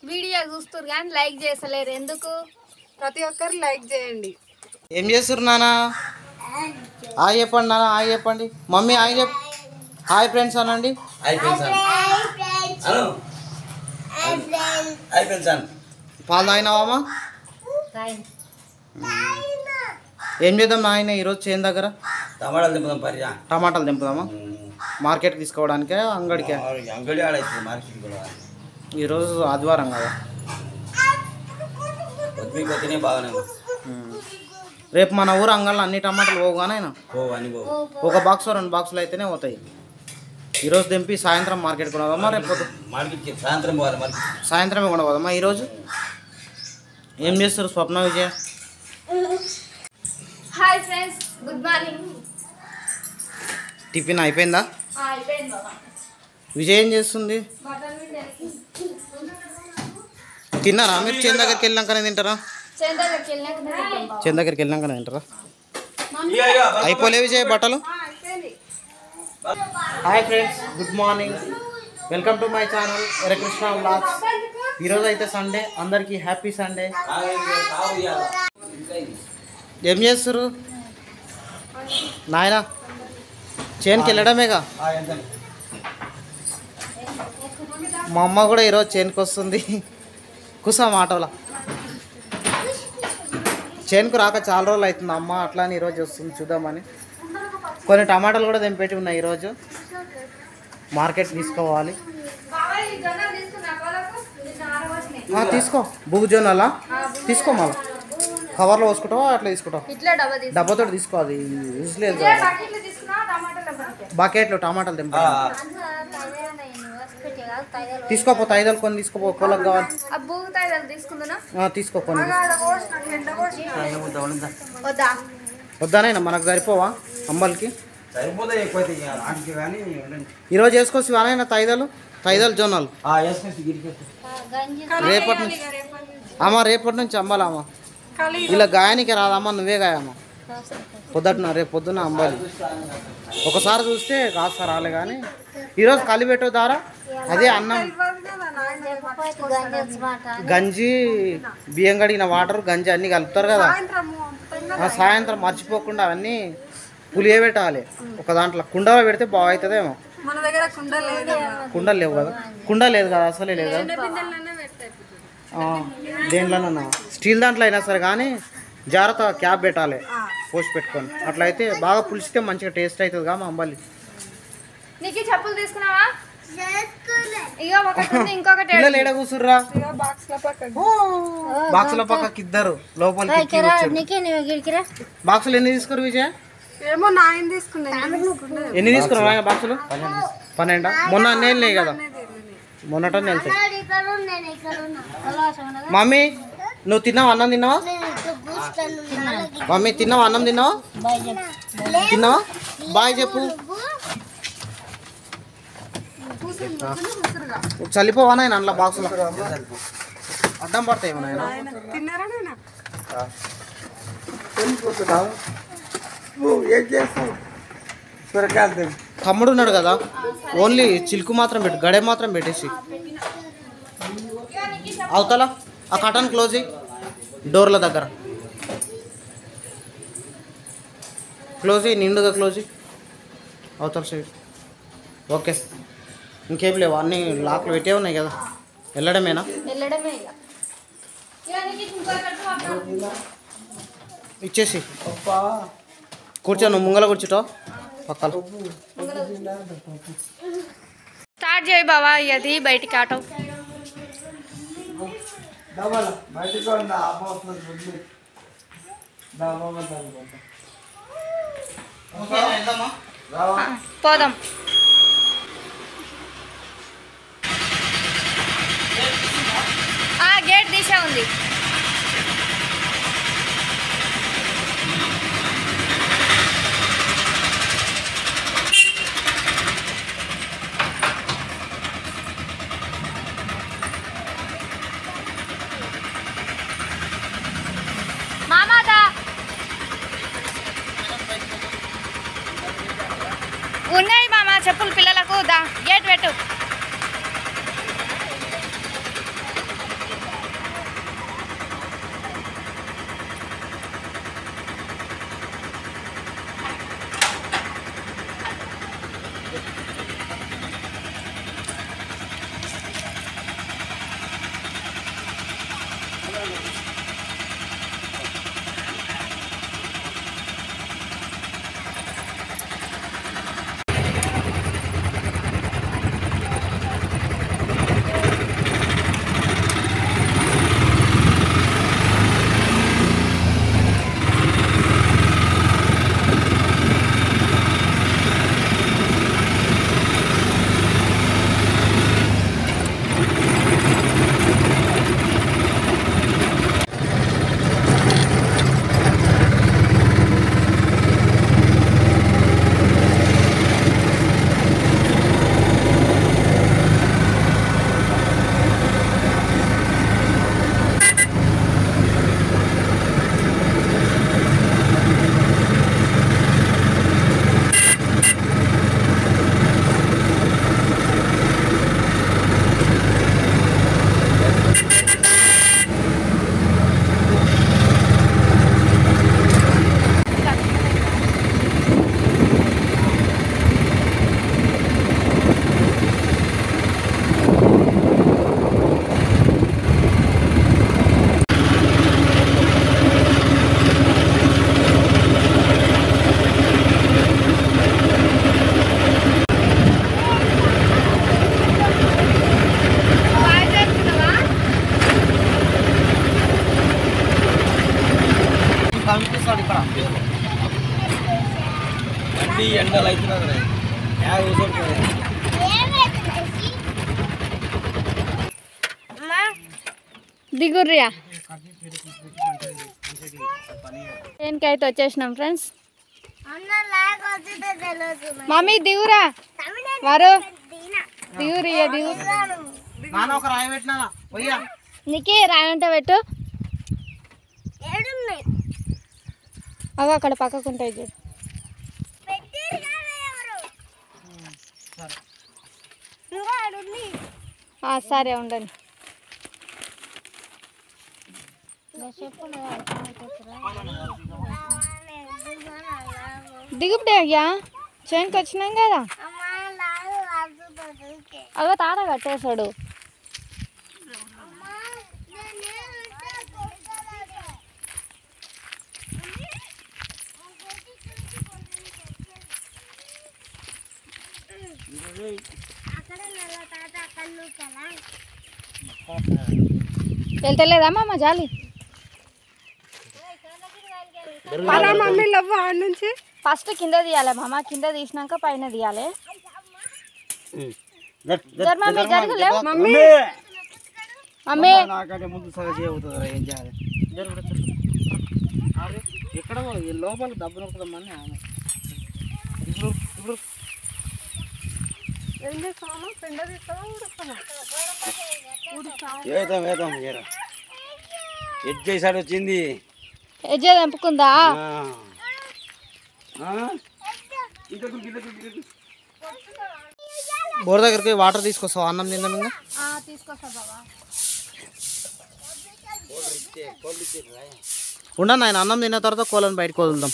Video చూస్తారు కానీ like చేస్తలేరు ఎందుకు ప్రతి ఒక్కరు లైక్ చేయండి ఏం చేస్తారు నాన్న హాయ్ చెప్పండి నాన్న హాయ్ చెప్పండి మమ్మీ హాయ్ చెప్ హాయ్ ఫ్రెండ్స్ అనండి పాలు తాగినావా ఏం చేద్దాం నాయన ఈరోజు చేను దగ్గర టమాటాలు దింపుదాం పరిచా టమాటాలు దింపుదామా మార్కెట్కి తీసుకోవడానికే అంగడికే అంగడి ఆడైతుంది మార్కెట్ కూడా ఈరోజు ఆదివారం కదా వద్దు పోతేనే బాగానే ఉంది. ఉమ్. రేపు మన ఊరు అంగళ్ళు అన్ని టమాటాలు పోగానైనా పో అని పో ఒక బాక్స్ రెండు బాక్సులు అయితేనే పోతాయి ఈరోజు దింపి సాయంత్రం మార్కెట్కి కొనదామా రేపు పొద్దు- మార్కెట్కి సాయంత్రం పోవాలి మార్కెట్ సాయంత్రమే కొనపోదామా ఈరోజు ఏం చేస్తారు Swapna Vijaya hi friends good morning tiffin అయిపోయిందా అయిపోయింది బాబా విజయ్ ఏం చేస్తుంది మటన్ బిర్యానీ తిన్నారా మీరు చేను దగ్గరికి వెళ్ళినాకనే తింటారా చేను దగ్గరికి వెళ్ళినాక తింటాం బాబా చేను దగ్గరికి వెళ్ళినాకనే తింటారా అయిపోలే విజయ్ బట్టలు hi friends good morning welcome to my channel Harikrishna vlogs ఈరోజు అయితే సండే అందరికీ హ్యాపీ సండే ఏం చేస్తారు నాయన చేనుకి వెళ్ళడమేగా మా అమ్మ కూడా ఈరోజు చేనుకి వస్తుంది కుసాం ఆటోలో చేనుకు రాక చాలా రోజులు అవుతుంది అమ్మ అట్లా అని ఈరోజు వస్తుంది చూద్దామని కొన్ని టమాటాలు కూడా తెంపెట్టి ఉన్నాయి ఈరోజు మార్కెట్ తీసుకోవాలి ఆ, తీసుకో బుగు జొన్నలా తీసుకో మళ్ళా కవర్లో పోసుకుంటావా అట్లా తీసుకుంటావా ఇట్లా డబ్బా తీసు డబ్బాతో తీసుకో అది యూజ్ లేదు కదా. బకెట్లు తీసుకున్నా టమాటాలు బకెట్ బకెట్లు టమాటాలు తెంపా తీసుకోపో ఐదాలు కొన్ని తీసుకోపో కోళ్ళకి కావాలి ఆ బూగుతాయి తీసుకుందునా ఆ, తీసుకో కొన్ని వద్దా వద్దానైనా మనకు సరిపోవా అంబల్కి సరిపోతాయి ఎక్కువైతే ఆటికి కానీ ఉండండి ఈరోజు వేసుకోవచ్చు వానైనా తైదలు తైదలు జొన్నలు వేసుకొచ్చి గిరికేసి రేపటి నుంచి అమ్మ రేపటి నుంచి అమ్మాలమ్మ ఇలా గాయానికి రాదమ్మా నువ్వే గాయమ్మ పొద్దున రేపు పొద్దున అమ్మాలి ఒకసారి చూస్తే కాస్త రాలే కానీ ఈరోజు కలిపెట్టు దారా అదే అన్నం గంజి బియ్యం కడిగిన వాటర్ గంజి అన్నీ కలుపుతారు కదా ఆ సాయంత్రం మర్చిపోకుండా అవన్నీ పులియబెట్టాలి ఒక దాంట్లో కుండలో పెడితే బాగవుతుందేమో మన దగ్గర కుండ లేదు కుండ లేవు కదా కుండ లేదు కదా అసలే లేదు కదా బిందెల్లోనే పెడతాయి ఆ, దేంట్లోనన్నా స్టీల్ దాంట్లో అయినా సరే కానీ జాగ్రత్త క్యాప్ పెట్టాలి పోసి పెట్టుకొని అట్లయితే బాగా పులిస్తే మంచిగా టేస్ట్ అవుతుంది కదా మా అంబలి నీకు ఈ చెప్పులు తీసుకున్నావా ఇగో ఒకటి ఉంది ఇంకొకటి పిల్లలు ఏడ కూర్చుర్రా బాక్స్ లో పక్కన బాక్సుల పక్కకి ఇద్దరు లోపలికి ఎక్కి వచ్చారు. బాక్సులు ఎన్ని తీసుకురు విజయ్ ఏమో నాయన తీసుకున్నాను ఎన్ని తీసుకున్నారు ఆయన బాక్సులు పన్నెండా మొన్న అన్నీ వెళ్ళినాయి కదా మొన్నటనే వెళ్తాయి మమ్మీ నువ్వు తిన్నావా అన్నం తిన్నావా మమ్మీ తిన్నావా అన్నం తిన్నావా తిన్నావా బాయ్ చెప్పు చల్లిపోవా నాయన అందులో బాక్సులో అడ్డం పడతాయి నాయన తిన్నారా నేను ఏం చేస్తావు సొరకాయలు తమ్ముడు ఉన్నాడు కదా ఓన్లీ చిలుకు మాత్రం పెట్టు గడే మాత్రం పెట్టేసి అవతల ఆ కటన్ క్లోజ్ చేయి. డోర్ల దగ్గర క్లోజ్ చేయి, నిండుగా క్లోజ్ చేయి. అవతల సైడ్ ఓకే ఇంకేం లేవు అన్నీ లాక్లు పెట్టే ఉన్నాయి కదా వెళ్ళడమేనా వెళ్ళడమే ఇక ఇక నీకు ఇంకొకటి మాత్రం. ఇచ్చేసి కూర్చో నువ్వు ముంగల కూర్చుంటావు పక్కల స్టార్ట్ చేయి బావా అది బయటికి ఆటో బయటకు పోదాం ఆ గేట్ దిశ ఉంది మామాదా ఉన్నాయి మామ చెప్పులు పిల్లలకు దా గేట్ పెట్టు ఇప్పుడు ఈ ఎండలు అవుతున్నారు యాభై కూర్చోకపోయాయి దిగుర్రియా దేనికైతే వచ్చేసినాం ఫ్రెండ్స్ మమ్మీ దిగురా వారు దిగురియా దిగు నాన్న ఒక రాయి పెట్టినా పోయ్యా నీకే రాయంటే పెట్టు అవి అక్కడ పక్కకు ఉంటాయి చూడు ఆ, సరే ఉండండి దిగుపుడే అయ్యా చేనుకి వచ్చినాం కదా అగో తాత కట్టేశాడు వెళ్తలేదా మా జాలి మన మమ్మీ లవ్వు ఆడ నుంచి ఫస్ట్ కింద తీయాలి మామ కింద తీసినాక పైన తీయాలి జర మమ్మీ జరగలేవు మమ్మీ మమ్మీ నాకంటే ముందు సగం చేయవుతుంది ఏం చేయాలి అరే, ఎక్కడ పో- ఈ లోపల దెబ్బ నొక్కుదామని ఆమె ఇప్పుడు ఇప్పుడు ఏం చేస్తామా పెండ తీస్తావా ఊడుస్తావా వేద్దాం వేద్దాం ఏరా ఎడ్ చేసాడు వచ్చింది ఎజ్జే తెంపుకుందా ఆ. ఆ? ఇంకా దుక్కు, ఇంకా దుక్కు, ఇంకా దుక్కు. బోర్ దగ్గరికి పోయి వాటర్ తీసుకొస్తావు అన్నం తిందాం ఇంకా తీసుకొస్తా బాబా ఉండను ఆయన అన్నం తిన్న తర్వాత కోళ్ళని బయటకు వదులుదాం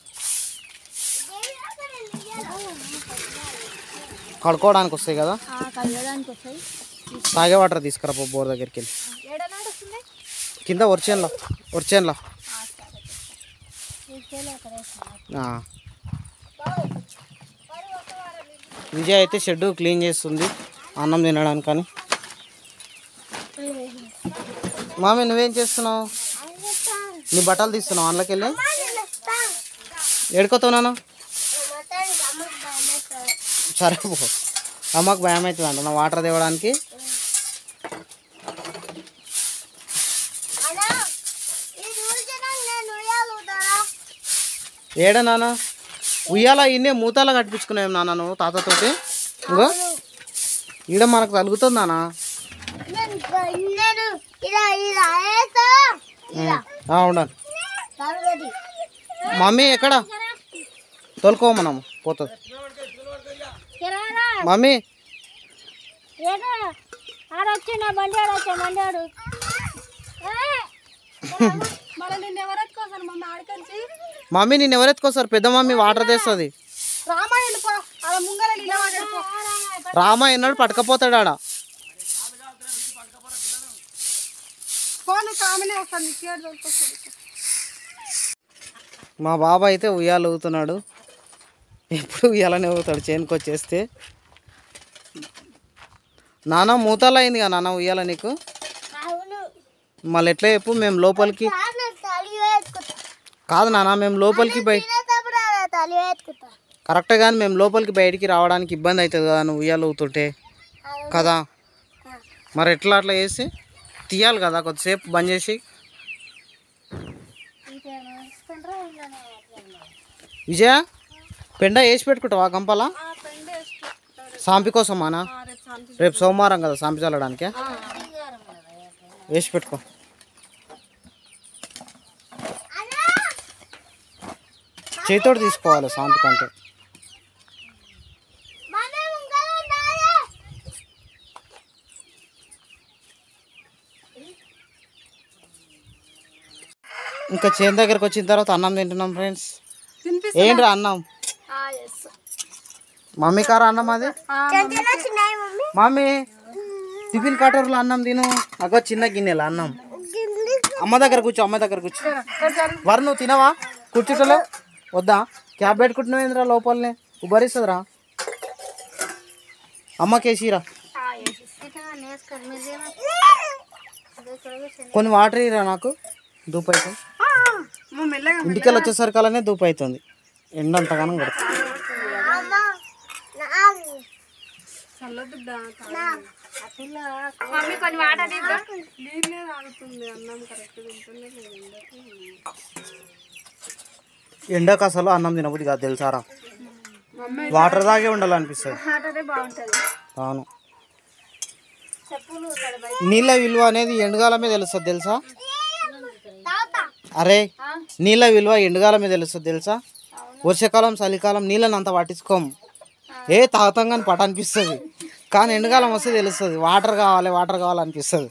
కడుక్కోవడానికి వస్తాయి కదా కలగడానికి వస్తాయి తాగే వాటర్ తీసుకురా పో బోర్ దగ్గరికి వెళ్ళి ఏడనాడు వస్తుంది కింద ఒరిచేన్లో ఒరిచేన్లో విజయ్ అయితే షెడ్ క్లీన్ చేస్తుంది అన్నం తినడానికి కానీ మామి నువ్వేం చేస్తున్నావు నీ బట్టలు తీస్తున్నావు అందులోకి వెళ్ళి ఎడుకోతావు నాన్న సరే పో అమ్మకు భయం అవుతుంది అంట నా వాటర్ తేవడానికి ఏడ నాన్న ఉయ్యాల ఇన్నే మూతాల కట్టించుకున్నాం నాన్న నువ్వు తాతతోటి ఇంకో ఈడ మనకు తలుగుతుంది నాన్న ఆ, ఉండాలి మమ్మీ ఎక్కడ తోలుకో మనం పోతుంది మమ్మీ ఆడొచ్చిండ బండి ఆడొచ్చా బండి ఆడు మళ్ళీ నిన్న ఎవరు ఎత్తుకోసారు మమ్మీ ఆడికొచ్చి మమ్మీ నేను ఎవరెత్తుకోసారు పెద్ద మమ్మీ వాటర్ తెస్తుంది రామాయణ పో అలా ముంగర నిలబడ్డాడు పో రామ ఎన్నాడు పట్టుకపోతాడు ఆడ ఫోన్ కామనే వస్తాను నీకు ఏడు దొరికొస్తాడు మా బాబా అయితే ఉయ్యాలు ఊగుతున్నాడు ఎప్పుడు ఉయ్యాలనే ఊగుతాడు చేనుకి వచ్చేస్తే నాన్న మూతలు అయింది కదా నాన్న ఉయ్యాల నీకు మళ్ళీ ఎట్లా చెప్పు మేము లోపలికి కాదు నాన్న మేము లోపలికి బయ కరెక్టే కానీ మేము లోపలికి బయటికి రావడానికి ఇబ్బంది అవుతుంది కదా నువ్వు ఉయ్యాలు ఊగుతుంటే కదా మరి ఎట్లా అట్లా చేసి తీయాలి కదా కొద్దిసేపు బంద్ చేసి విజయ పెండ వేసి పెట్టుకుంటావా గంపల సాంపి కోసమానా రేపు సోమవారం కదా సాంపి చల్లడానికి వేసి పెట్టుకో చేతితోటి తీసుకోవాలి సాంపి కంటే ఇంకా చేను దగ్గరకు వచ్చిన తర్వాత అన్నం తింటున్నాం ఫ్రెండ్స్ ఏంట్రా అన్నం మమ్మీ కార అన్నం అది మమ్మీ టిఫిన్ కటోర్లో అన్నం తిను అగో చిన్న గిన్నెల అన్నం అమ్మ దగ్గర కూర్చో అమ్మ దగ్గర కూర్చో వరు నువ్వు తినవా కూర్చుంటలే వద్దా క్యాబ్ పెట్టుకుంటున్నావు ఏంద్రా లోపలనే ఉబ్బరిస్తుందిరా అమ్మకేసిరా కొన్ని వాటర్ ఇరా నాకు దూపు అవుతుంది మెల్లగా ఇంటికెళ్ళి వచ్చేసరికి అలానే దూపు అవుతుంది ఎండ అంతగానం కొడుతుంది చల్లదుడ్డ మమ్మీ కొన్ని వాటర్ తీద్దాం నీళ్ళే తాగుతుంది అన్నం కరెక్ట్ తింటుండే లేదు ఎండకి. ఎండకు అసలు అన్నం తినబుద్ధి కాదు తెలుసారా వాటర్ తాగే ఉండాలనిపిస్తుంది వాటరే బాగుంటది అవును చెప్పులు నీళ్ళ విలువ అనేది ఎండుగాలమే తెలుస్తుంది తెలుసా అరే నీళ్ళ విలువ ఎండుగాలమే తెలుస్తుంది తెలుసా వర్షాకాలం చలికాలం నీళ్ళని అంత పట్టించుకోము ఏ తాగుతాం కానీ పట అనిపిస్తుంది కానీ ఎండుకాలం వస్తే తెలుస్తుంది వాటర్ కావాలి వాటర్ కావాలనిపిస్తుంది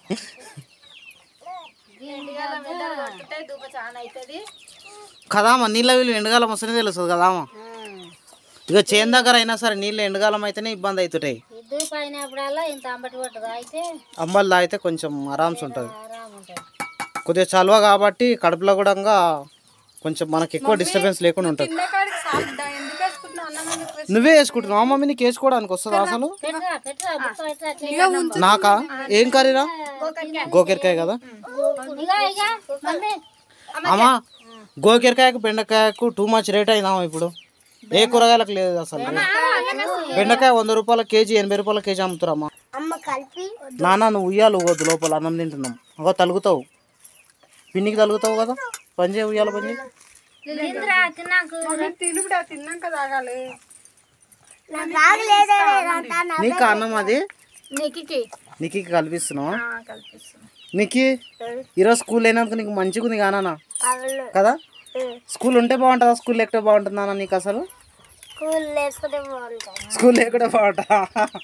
ఎండిగాలం ఎండలు కొట్టుతాయి దూప చాలా అవుతుంది కదామా నీళ్ళ విలువ ఎండుగాలం వస్తేనే తెలుస్తుంది కదామా ఇక చేను దగ్గర అయినా సరే నీళ్ళు ఎండుగాలం అయితేనే ఇబ్బంది అవుతుంటాయి ఇద్దరు పైనప్పుడల్లా ఇంత అంబటి పట్టదు అయితే అంబలు తాగితే కొంచెం ఆరామ్స్ ఉంటుంది ఆరాం ఉంటుంది కొద్దిగా చలువ కాబట్టి కడుపులో కూడా కొంచెం మనకి ఎక్కువ డిస్టర్బెన్స్ లేకుండా ఉంటుంది తిన్నకాడికి సాగుద్దా ఎందుకు వేసుకుంటున్నావు అన్నం ఎందుకు వేసుకుంటున్నావు? నువ్వే వేసుకుంటున్నావు మమ్మీ నీకు వేసుకోవడానికి వస్తుందా అసలు పెట్టురా పెట్టురా బుక్క పెట్టురా చెయ్యి. నాకా ఏం కర్రీరా గోకెరకాయ కదా ఇక ఇక మమ్మీ అమ్మా గోకెరకాయకు బెండకాయకు టూ మచ్ రేట్ అయిందామా ఇప్పుడు ఏ కూరగాయలకు లేదు అసలు బెండకాయ వంద రూపాయల కేజీ ఎనభై రూపాయల కేజీ అమ్ముతారమ్మా నాన్న నువ్వు ఉయ్యాలు ఊగొద్దు లోపల అన్నం తింటున్నాం అగో తలుగుతావు పిన్నికి తలుగుతావు కదా పని చేయి ఉయ్యాల పని చేయి తిందిరా తిన్నాక మమ్మీ తిను బిడ్డ తిన్నాక తాగాలి నీకు అన్నం అది నీకి నీకు కల్పిస్తున్నావా కల్పిస్తున్నా నీకు ఈరోజు స్కూల్ అయినందుకు నీకు మంచిగా ఉంది కానా కదా స్కూల్ ఉంటే బాగుంటుందా స్కూల్ లేకపోతే బాగుంటుందా నాన్న నీకు అసలు స్కూల్ లేకపోతే బాగుంటుంది స్కూల్ లేకుండా బాగుంటా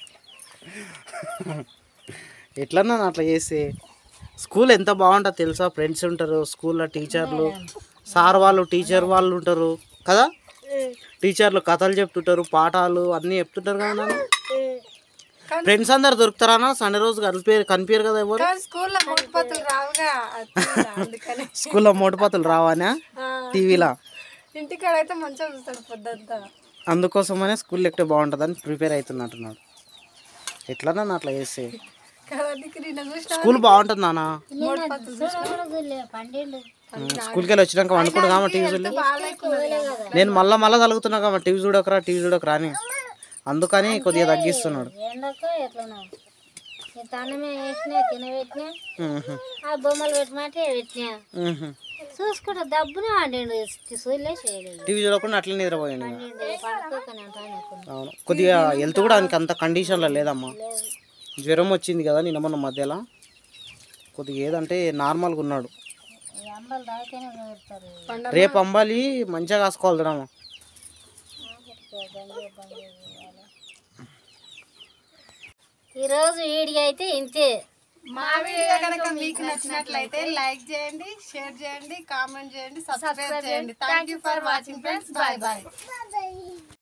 ఎట్లా నాన్న అట్లా చేసి స్కూల్ ఎంత బాగుంటుంది తెలుసా ఫ్రెండ్స్ ఉంటారు స్కూల్లో టీచర్లు సార్ వాళ్ళు టీచర్ వాళ్ళు ఉంటారు కదా టీచర్లు కథలు చెప్తుంటారు పాఠాలు అన్నీ చెప్తుంటారు కదా నాన్న ఫ్రెండ్స్ అందరు దొరుకుతారా సండే రోజు కనిపించారు కనిపించారు కదా ఎవరు కానీ స్కూల్లో మూటిపత్తులు రావుగా అది తినరా, అందుకని స్కూల్లో మోటుపతులు రావానా ఆ, టీవీలో ఇంటికాడైతే మంచిగా చూస్తాడు పొద్దంతా అందుకోసమనే స్కూల్ ఎక్కితే బాగుంటుందని ప్రిపేర్ అవుతున్నట్టున్నాడు ఎట్లా నన్ను అట్లా చేస్తే కదా నీకు నిన్న చూసిన స్కూల్ బాగుంటుంది నాన్న పండిండు స్కూల్కి వెళ్ళి వచ్చినాక వండుకుంటు కామా టీవీ చూడలే నేను మళ్ళా మళ్ళా తలుగుతున్నా కామా టీవీ చూడకరా టీవీ చూడకరా అని అందుకని కొద్దిగా తగ్గిస్తున్నాడు ఎండకో ఎట్లనో ఈ తన్నమే వేసినా తినబెట్టినా మ్మ్హ. ఆ బొమ్మలు పెట్టమంటే పెట్టినా మ్మ్హ. చూసుకుంటే దబ్బున ఆడిండు చూలే చేయలేదు టీవీ చూడకుండా అట్లే నిద్రపోయాను ఇక. పండిండు పడుకోకనే అంటాను అనుకున్నా. అవును కొద్దిగా హెల్త్ కూడా ఆయనకి అంత కండిషన్లో లేదమ్మా జ్వరం వచ్చింది కదా నిన్న మొన్న మధ్యలో కొద్దిగా ఏదంటే నార్మల్గా ఉన్నాడు ఈ అంబలు తాగితేనే కుదురుతారు రేపు అంబాలి మంచిగా కాసుకోవాలి చూడమ్మా ఈరోజు వీడియో అయితే ఇంతే మా వీడియో కనుక మీకు నచ్చినట్లయితే లైక్ చేయండి షేర్ చేయండి కామెంట్ చేయండి సబ్స్క్రైబ్ చేయండి thank you for watching friends bye bye